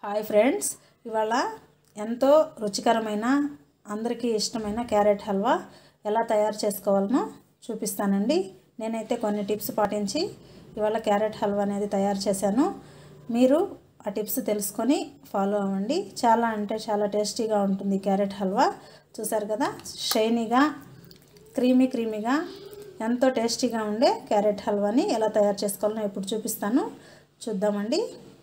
hi friends ఇవాళ ఎంతో రుచికరమైన అందరికీ ఇష్టమైన క్యారెట్ హల్వా ఎలా తయారు చేసుకోవాలనో చూపిస్తానండి నేనైతే కొన్ని టిప్స్ పాటించి ఇవాళ క్యారెట్ హల్వా అనేది తయారు చేశాను మీరు ఆ టిప్స్ తెలుసుకొని ఫాలో అవ్వండి చాలా అంటే చాలా టేస్టీగా ఉంటుంది క్యారెట్ హల్వా చూసారు కదా షైనీగా క్రీమీ క్రీమీగా ఎంతో టేస్టీగా ఉండే క్యారెట్ హల్వాని ఎలా తయారు చేసుకోవాలో ఇప్పుడు చూపిస్తాను చూద్దామండి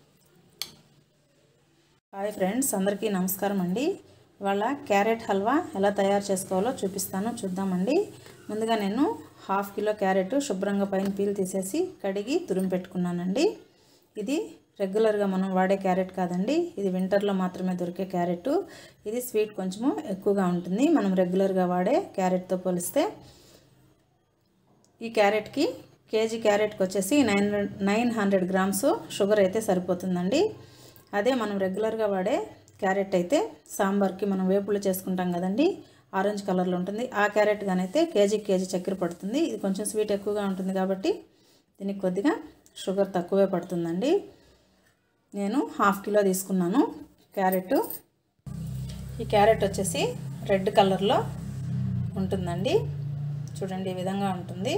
హాయ్ ఫ్రెండ్స్ అందరికీ నమస్కారం అండి ఇవాళ క్యారెట్ హల్వా ఎలా తయారు చేసుకోవాలో చూపిస్తాను చూద్దామండి ముందుగా నేను హాఫ్ కిలో క్యారెట్ శుభ్రంగా పైన పీల్ తీసేసి కడిగి తురిమి పెట్టుకున్నానండి ఇది రెగ్యులర్గా మనం వాడే క్యారెట్ కాదండి ఇది వింటర్లో మాత్రమే దొరికే క్యారెట్ ఇది స్వీట్ కొంచెము ఎక్కువగా ఉంటుంది మనం రెగ్యులర్గా వాడే క్యారెట్తో పోలిస్తే ఈ క్యారెట్కి కేజీ క్యారెట్కి వచ్చేసి nine nine hundred grams sugar అయితే సరిపోతుందండి అదే మనం రెగ్యులర్గా వాడే క్యారెట్ అయితే సాంబార్కి మనం వేపులు చేసుకుంటాం కదండి ఆరెంజ్ కలర్లో ఉంటుంది ఆ క్యారెట్ గానైతే కేజీ కేజీ చక్కెర పడుతుంది ఇది కొంచెం స్వీట్ ఎక్కువగా ఉంటుంది కాబట్టి దీనికి కొద్దిగా షుగర్ తక్కువే పడుతుందండి నేను హాఫ్ కిలో తీసుకున్నాను క్యారెట్ ఈ క్యారెట్ వచ్చేసి రెడ్ కలర్లో ఉంటుందండి చూడండి ఈ విధంగా ఉంటుంది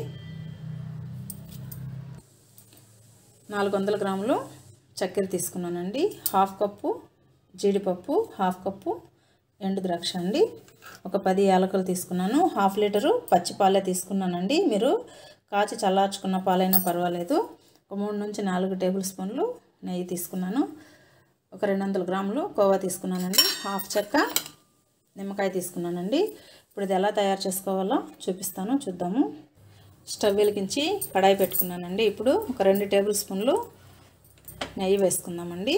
నాలుగు వందల గ్రాములు చక్కెర తీసుకున్నానండి హాఫ్ కప్పు జీడిపప్పు హాఫ్ కప్పు ఎండు ద్రాక్ష అండి ఒక పది యాలకులు తీసుకున్నాను హాఫ్ లీటరు పచ్చి పాలే తీసుకున్నానండి మీరు కాచి చల్లార్చుకున్న పాలైనా పర్వాలేదు ఒక మూడు నుంచి నాలుగు టేబుల్ స్పూన్లు నెయ్యి తీసుకున్నాను ఒక రెండు వందల గ్రాములు కోవా తీసుకున్నానండి హాఫ్ చెక్క నిమ్మకాయ తీసుకున్నానండి ఇప్పుడు ఇది ఎలా తయారు చేసుకోవాలో చూపిస్తాను చూద్దాము స్టవ్ వెలిగించి కడాయి పెట్టుకున్నానండి ఇప్పుడు ఒక రెండు టేబుల్ స్పూన్లు నెయ్యి వేసుకుందామండి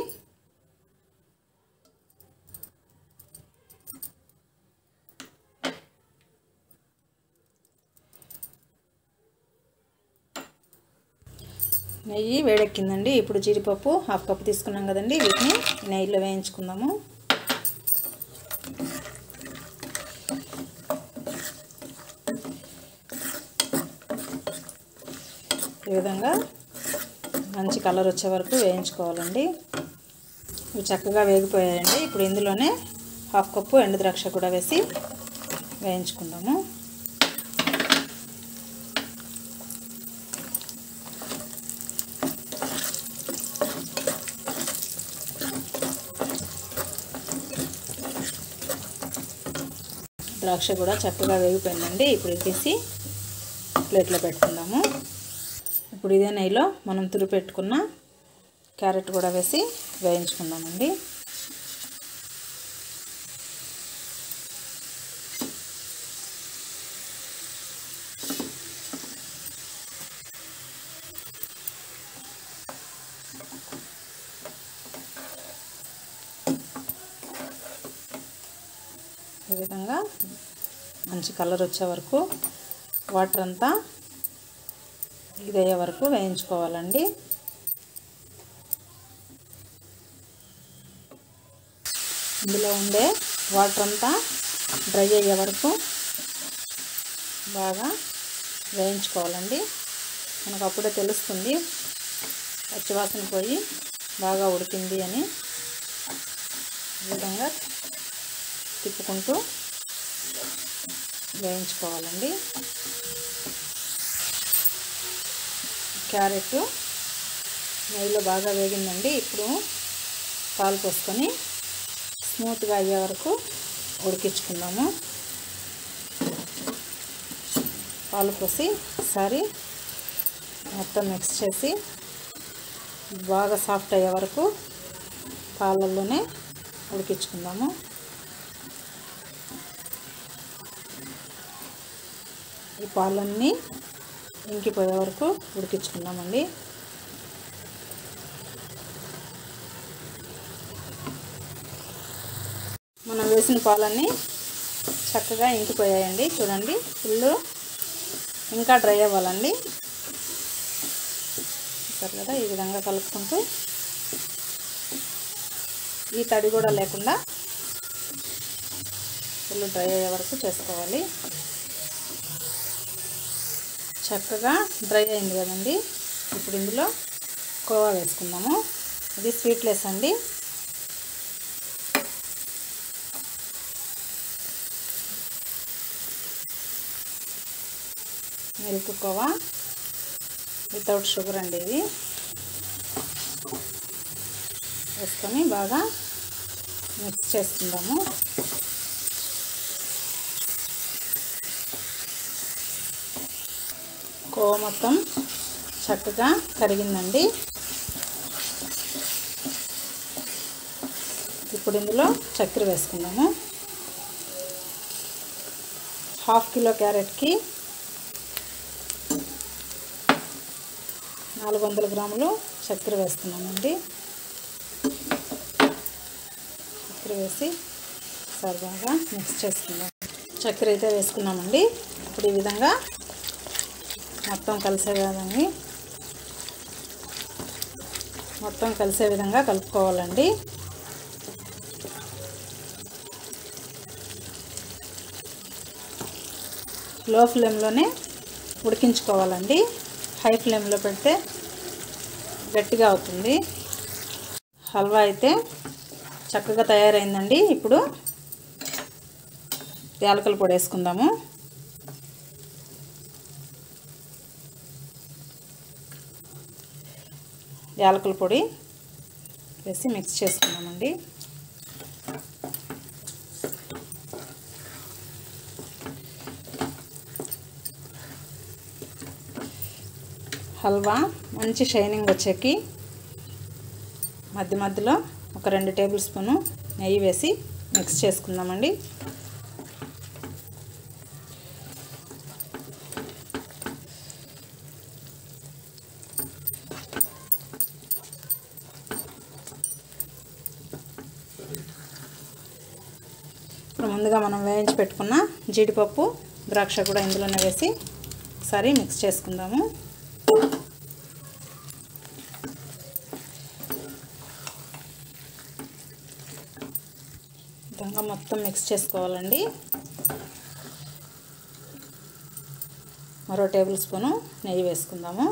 నెయ్యి వేడెక్కిందండి ఇప్పుడు జీడిపప్పు హాఫ్ కప్ తీసుకున్నాం కదండి వీటిని నెయ్యిలో వేయించుకుందాము ఈ విధంగా మంచి కలర్ వచ్చే వరకు వేయించుకోవాలండి ఇవి చక్కగా వేగిపోయాయండి ఇప్పుడు ఇందులోనే హాఫ్ కప్పు ఎండు ద్రాక్ష కూడా వేసి వేయించుకుందాము ద్రాక్ష కూడా చక్కగా వేగిపోయిందండి ఇప్పుడు తీసి ప్లేట్లో పెట్టుకుందాము ఇప్పుడు ఇదే నెయ్యిలో మనం తురి పెట్టుకున్న క్యారెట్ కూడా వేసి వేయించుకుందామండి ఈ విధంగా మంచి కలర్ వచ్చే వరకు వాటర్ అంతా ఇదయ్యే వరకు వేయించుకోవాలండి ఇందులో ఉండే వాటర్ అంతా డ్రై అయ్యే వరకు బాగా వేయించుకోవాలండి మనకు అప్పుడే తెలుస్తుంది పచ్చివాసన పోయి బాగా ఉడికింది అని ఈ విధంగా తిప్పుకుంటూ వేయించుకోవాలండి క్యారెట్ నెయ్యిలో బాగా వేగిందండి ఇప్పుడు పాలు పోసుకొని స్మూత్గా అయ్యే వరకు ఉడికించుకుందాము పాలు పోసి ఒకసారి మొత్తం మిక్స్ చేసి బాగా సాఫ్ట్ అయ్యే వరకు పాలల్లోనే ఉడికించుకుందాము ఈ పాలన్నీ ఇంకిపోయే వరకు ఉడికించుకుందామండి మనం వేసిన పాలన్నీ చక్కగా ఇంకిపోయాయండి చూడండి ఫుల్ ఇంకా డ్రై అవ్వాలండి సరే కదా ఈ విధంగా కలుపుకుంటూ ఈ తడి కూడా లేకుండా ఫుల్ డ్రై అయ్యే వరకు చేసుకోవాలి చక్కగా డ్రై అయింది కదండి ఇప్పుడు ఇందులో కోవా వేసుకుందాము ఇది స్వీట్లెస్ అండి మిల్క్ కోవా వితౌట్ షుగర్ అండి ఇది వేసుకొని బాగా మిక్స్ చేసుకుందాము కోవ మొత్తం చక్కగా కరిగిందండి ఇప్పుడు ఇందులో చక్కెర వేసుకుందాము హాఫ్ కిలో క్యారెట్కి నాలుగు వందల గ్రాములు చక్కెర వేస్తున్నామండి చక్కెర వేసి ఒకసారి బాగా మిక్స్ చేసుకుందాం చక్కెర అయితే వేసుకున్నామండి ఇప్పుడు ఈ విధంగా మొత్తం కలిసే విధంగా మొత్తం కలిసే విధంగా కలుపుకోవాలండి లో ఫ్లేమ్లోనే ఉడికించుకోవాలండి హై ఫ్లేమ్లో పెడితే గట్టిగా అవుతుంది హల్వా అయితే చక్కగా తయారైందండి ఇప్పుడు యాలకల పొడి వేసుకుందాము యాలకుల పొడి వేసి మిక్స్ చేసుకున్నామండి హల్వా మంచి షైనింగ్ వచ్చేకి మధ్య మధ్యలో ఒక రెండు టేబుల్ స్పూను నెయ్యి వేసి మిక్స్ చేసుకుందామండి ఇప్పుడు ముందుగా మనం వేయించి పెట్టుకున్న జీడిపప్పు ద్రాక్ష కూడా ఇందులోనే వేసి ఒకసారి మిక్స్ చేసుకుందాము విధంగా మొత్తం మిక్స్ చేసుకోవాలండి మరో టేబుల్ స్పూను నెయ్యి వేసుకుందాము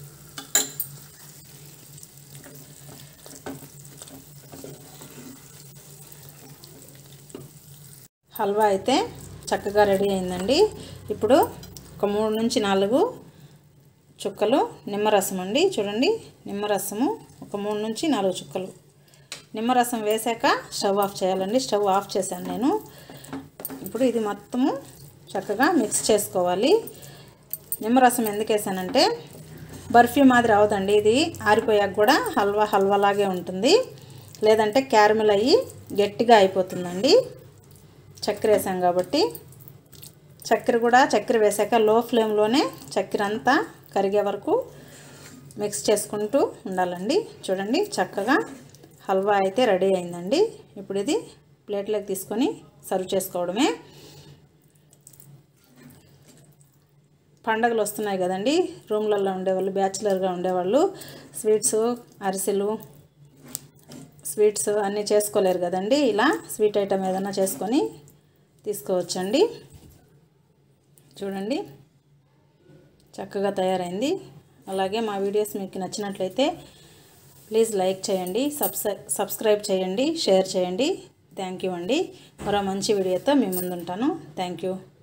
హల్వా అయితే చక్కగా రెడీ అయిందండి ఇప్పుడు ఒక మూడు నుంచి నాలుగు చుక్కలు నిమ్మరసం అండి చూడండి నిమ్మరసము ఒక మూడు నుంచి నాలుగు చుక్కలు నిమ్మరసం వేసాక స్టవ్ ఆఫ్ చేయాలండి స్టవ్ ఆఫ్ చేశాను నేను ఇప్పుడు ఇది మొత్తము చక్కగా మిక్స్ చేసుకోవాలి నిమ్మరసం ఎందుకు వేసానంటే బర్ఫీ మాదిరి అవదండి ఇది ఆరిపోయాక కూడా హల్వా హల్వాలాగే ఉంటుంది లేదంటే క్యారమిల్ అయ్యి గట్టిగా అయిపోతుందండి చక్కెర వేసాం కాబట్టి చక్కెర కూడా చక్కెర వేసాక లో ఫ్లేమ్లోనే చక్కెర అంతా కరిగే వరకు మిక్స్ చేసుకుంటూ ఉండాలండి చూడండి చక్కగా హల్వా అయితే రెడీ అయిందండి ఇప్పుడు ఇది ప్లేట్లోకి తీసుకొని సర్వ్ చేసుకోవడమే పండగలు వస్తున్నాయి కదండి రూమ్లలో ఉండేవాళ్ళు బ్యాచులర్గా ఉండేవాళ్ళు స్వీట్స్ అరిసెలు స్వీట్స్ అన్నీ చేసుకోలేరు కదండి ఇలా స్వీట్ ఐటమ్ ఏదైనా చేసుకొని తీసుకోవచ్చండి చూడండి చక్కగా తయారైంది అలాగే మా వీడియోస్ మీకు నచ్చినట్లయితే ప్లీజ్ లైక్ చేయండి సబ్స్క్రై సబ్స్క్రైబ్ చేయండి షేర్ చేయండి థ్యాంక్ యూ అండి మరో మంచి వీడియోతో మీ ముందుంటాను థ్యాంక్ యూ